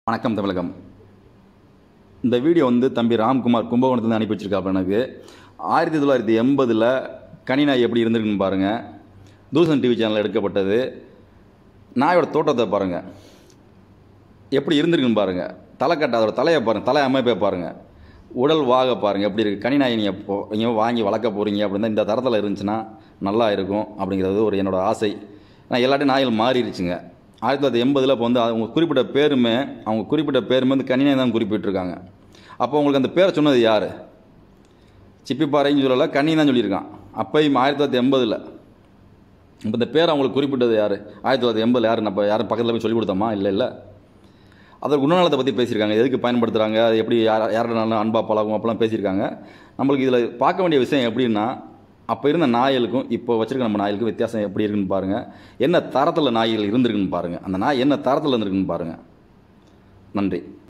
வணக்கம் தமிழகம் இந்த வீடியோ வந்து தம்பி ராம்குமார் கும்பகோணத்துலேருந்து அனுப்பி வச்சிருக்காப்புல எனக்கு ஆயிரத்தி தொள்ளாயிரத்தி எண்பதில் கனிநாய் எப்படி இருந்திருக்குன்னு பாருங்கள் தூசன் டிவி சேனலில் எடுக்கப்பட்டது நாயோட தோட்டத்தை பாருங்கள் எப்படி இருந்திருக்குன்னு பாருங்கள் தலைக்கட்டை அதோட தலையை பாருங்கள் தலை அமைப்பை பாருங்கள் உடல் வாக பாருங்கள் எப்படி இருக்குது கனிநாய் நீங்கள் இப்போ நீங்கள் வாங்கி வளர்க்க போகிறீங்க அப்படின்னா இந்த தரத்தில் இருந்துச்சுன்னா நல்லா இருக்கும் அப்படிங்கிறது ஒரு என்னோட ஆசை நான் எல்லாட்டையும் நாய்கள் மாறிடுச்சுங்க ஆயிரத்தி தொள்ளாயிரத்தி எண்பதில் இப்போ வந்து அவங்க குறிப்பிட்ட பேருமே அவங்க குறிப்பிட்ட பேருமே வந்து கனிநாய் தான் குறிப்பிட்டிருக்காங்க அப்போ உங்களுக்கு அந்த பேரை சொன்னது யார் சிப்பிப்பாறைன்னு சொல்லலை கனி தான் சொல்லியிருக்கான் அப்பையும் ஆயிரத்தி தொள்ளாயிரத்தி எண்பதில் இப்போ இந்த பேர் அவங்களுக்கு குறிப்பிட்டது யார் ஆயிரத்தி தொள்ளாயிரத்தி எண்பதில் யார் நம்ம யாரும் பக்கத்தில் போய் சொல்லிக் கொடுத்தோமா இல்லை இல்லை அதோட குணநலத்தை பற்றி பேசியிருக்காங்க எதுக்கு பயன்படுத்துகிறாங்க அது எப்படி யார் யாரோட அன்பா பழகும் அப்பெல்லாம் பேசியிருக்காங்க நம்மளுக்கு இதில் பார்க்க வேண்டிய விஷயம் எப்படின்னா அப்போ இருந்த நாய்களுக்கும் இப்போ வச்சிருக்க நம்ம நாய்களுக்கும் வித்தியாசம் எப்படி இருக்குன்னு பாருங்கள் என்ன தரத்தில் நாய்கள் இருந்திருக்குன்னு பாருங்கள் அந்த நாய் என்ன தரத்தில் இருந்திருக்குன்னு பாருங்கள் நன்றி